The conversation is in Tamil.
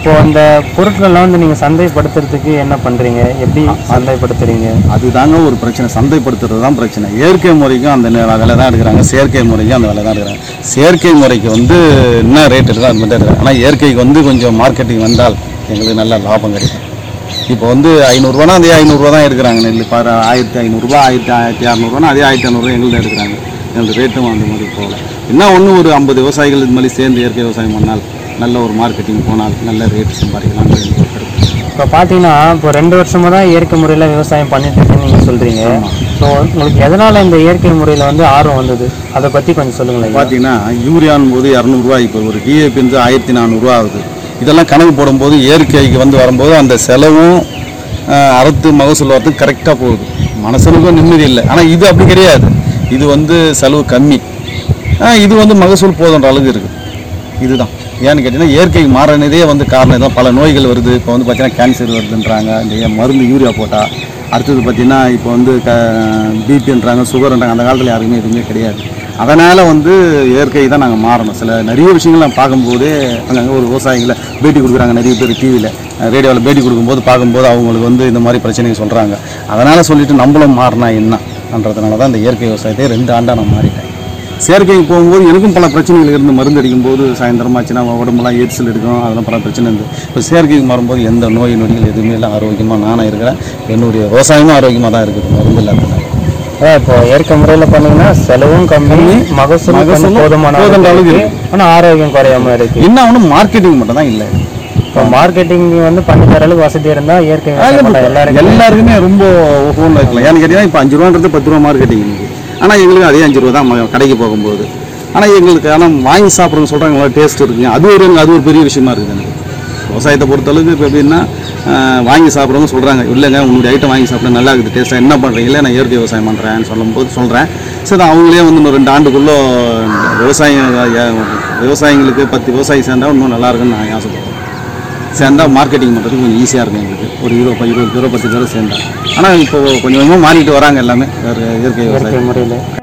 இப்போ அந்த பொருட்கள்லாம் வந்து நீங்கள் சந்தைப்படுத்துறதுக்கு என்ன பண்ணுறீங்க எப்படி சந்தைப்படுத்துறீங்க அதுதாங்க ஒரு பிரச்சனை சந்தைப்படுத்துறது தான் பிரச்சனை இயற்கை முறைக்கும் அந்த நே- விலை தான் எடுக்கிறாங்க செயற்கை முறைக்கும் அந்த விலை தான் எடுக்கிறாங்க செயற்கை முறைக்கு வந்து என்ன ரேட் இருக்கோ அது மட்டும் எடுக்கிறாங்க ஆனால் இயற்கைக்கு வந்து கொஞ்சம் மார்க்கெட்டிங் வந்தால் எங்களுக்கு நல்ல லாபம் கிடைக்கும் இப்போ வந்து ஐநூறுரூவானா அதே ஐநூறுரூவா தான் எடுக்கிறாங்க நெல் பாரு ஆயிரத்தி ஐநூறுரூவா ஆயிரத்தி ஆயிரத்தி அறநூறுவானா அதே ஆயிரத்தி ஐநூறுரூவா எங்களுக்கு எடுக்கிறாங்க எங்களுக்கு ரேட்டும் அந்த மாதிரி போகல என்ன ஒன்று ஒரு ஐம்பது விவசாயிகள் இது மாதிரி சேர்ந்து இயற்கை விவசாயம் பண்ணால் நல்ல ஒரு மார்க்கெட்டிங் போனால் நல்ல ரேட் சம்பாதிக்கலாம் எனக்கு ஒரு கருத்து. இப்போ பார்த்தீங்கன்னா இப்போ ரெண்டு வருஷமாக தான் இயற்கை முறையில் விவசாயம் பண்ணிட்டு இருக்கேன்னு நீங்கள் சொல்கிறீங்க ஸோ உங்களுக்கு எதனால் இந்த இயற்கை முறையில் வந்து ஆர்வம் வந்தது அதை பற்றி கொஞ்சம் சொல்லுங்களேன் பார்த்தீங்கன்னா யூரியான் போது இரநூறுவா இப்போ ஒரு டிஏபி வந்து ஆயிரத்தி நானூறுரூவா ஆகுது இதெல்லாம் கணக்கு போடும்போது இயற்கைக்கு வந்து வரும்போது அந்த செலவும் ஆஹ், அறுத்து மகசூல் வரதுக்கு கரெக்டாக போகுது மனசனுக்கும் நிம்மதி இல்லை ஆனால் இது அப்படி கிடையாது இது வந்து செலவு கம்மி ஆஹ், இது வந்து மகசூல் போதுன்ற அளவுக்கு இருக்குது இதுதான் ஏன்னு கேட்டிங்கன்னா இயற்கைக்கு மாறினதே வந்து காரணம் இதான் பல நோய்கள் வருது இப்போ வந்து பார்த்தீங்கன்னா கேன்சர் வருதுன்றாங்க இந்த ஏன் மருந்து யூரியா போட்டால் அடுத்தது பார்த்தீங்கன்னா இப்போ வந்து க பிபின்றாங்க சுகர்ன்றாங்க அந்த காலத்தில் யாருக்குமே எதுவுமே கிடையாது அதனால் வந்து இயற்கை தான் நாங்கள் மாறணும் சில நிறைய விஷயங்கள் நான் பார்க்கும்போது அங்கங்கே ஒரு விவசாயிகளை பேட்டி கொடுக்குறாங்க நிறைய பேர் டிவியில் ரேடியோவில் பேட்டி கொடுக்கும்போது பார்க்கும்போது அவங்களுக்கு வந்து இந்த மாதிரி பிரச்சனைகள் சொல்கிறாங்க அதனால் சொல்லிட்டு நம்மளும் மாறினா என்னன்றதுனால தான் இந்த இயற்கை விவசாயத்தை ரெண்டு ஆண்டாக நான் மாறிட்டேன் செயற்கைக்கு போகும்போது எனக்கும் பல பிரச்சனைகள் இருந்து மருந்து அடிக்கும் போது சாயந்தரமாச்சுன்னா உடம்புலாம் எரிச்சல் எடுக்கும் அதெல்லாம் பல பிரச்சனை இருந்து இப்போ செயற்கைக்கு மாறும்போது எந்த நோய் நொடிகள் எதுவுமே இல்லை ஆரோக்கியமாக நானாக இருக்கிறேன் என்னுடைய விவசாயமும் ஆரோக்கியமாக தான் இருக்குது மருந்து இல்லாததுனால அதான் இப்போ இயற்கை முறையில் பண்ணீங்கன்னா செலவும் கம்மி மகசூலும் கொஞ்சம் மகசூலும் போதுமான போதுமான அளவுக்கு அளவுக்கு ஆனால் ஆரோக்கியம் குறையாம இருக்கு என்ன ஒன்று மார்க்கெட்டிங் மட்டும் தான் இல்லை இப்போ மார்க்கெட்டிங் வந்து பண்ணி தர அளவுக்கு வசதி இருந்தால் இயற்கை விவசாயம் பண்ண எல்லாருக்கும் எல்லாருக்குமே ரொம்ப ஃபோனில் இருக்கலாம் ஏன்னு கேட்டிங்கன்னா இப்போ அஞ்சு ரூபான்றது பத்து ரூபா மார்க்கெட்டிங் இன்னைக்கு ஆனால் எங்களுக்கு அதே அஞ்சு ரூபா தான் ம- கடைக்கு போகும்போது ஆனால் எங்களுக்கு ஆனால் வாங்கி சாப்பிட்றவங்க சொல்கிறாங்க நல்லா டேஸ்ட் இருக்குங்க அது ஒரு அது ஒரு பெரிய விஷயமா இருக்குது எனக்கு விவசாயத்தை பொறுத்தளவுக்கு இப்போ எப்படின்னா ஆஹ், வாங்கி சாப்பிட்றவங்க சொல்கிறாங்க இல்லைங்க உங்களுடைய ஐட்டம் வாங்கி சாப்பிட நல்லா இருக்குது டேஸ்ட்டாக என்ன பண்ணுறீங்களே நான் இயற்கை விவசாயம் பண்ணுறேன்னு சொல்லும்போது சொல்கிறேன் சரி அவங்களே வந்து இன்னும் ரெண்டு ஆண்டுக்குள்ளே விவசாயம் விவசாயிங்களுக்கு பத்து விவசாயி சேர்ந்தா இன்னும் நல்லா இருக்குன்னு நான் ஆசைப்படுறேன் சேர்ந்தா மார்க்கெட்டிங் பண்ணுறதுக்கு கொஞ்சம் ஈஸியாக இருக்கும் எங்களுக்கு ஒரு இருபது இருபது பேரோ பத்து பேரோ சேர்ந்தா ஆனால் இப்போ கொஞ்சம் கொஞ்சமாக மாறிட்டு வராங்க எல்லாமே வேறு இயற்கை விவசாயம் இயற்கை முறையில்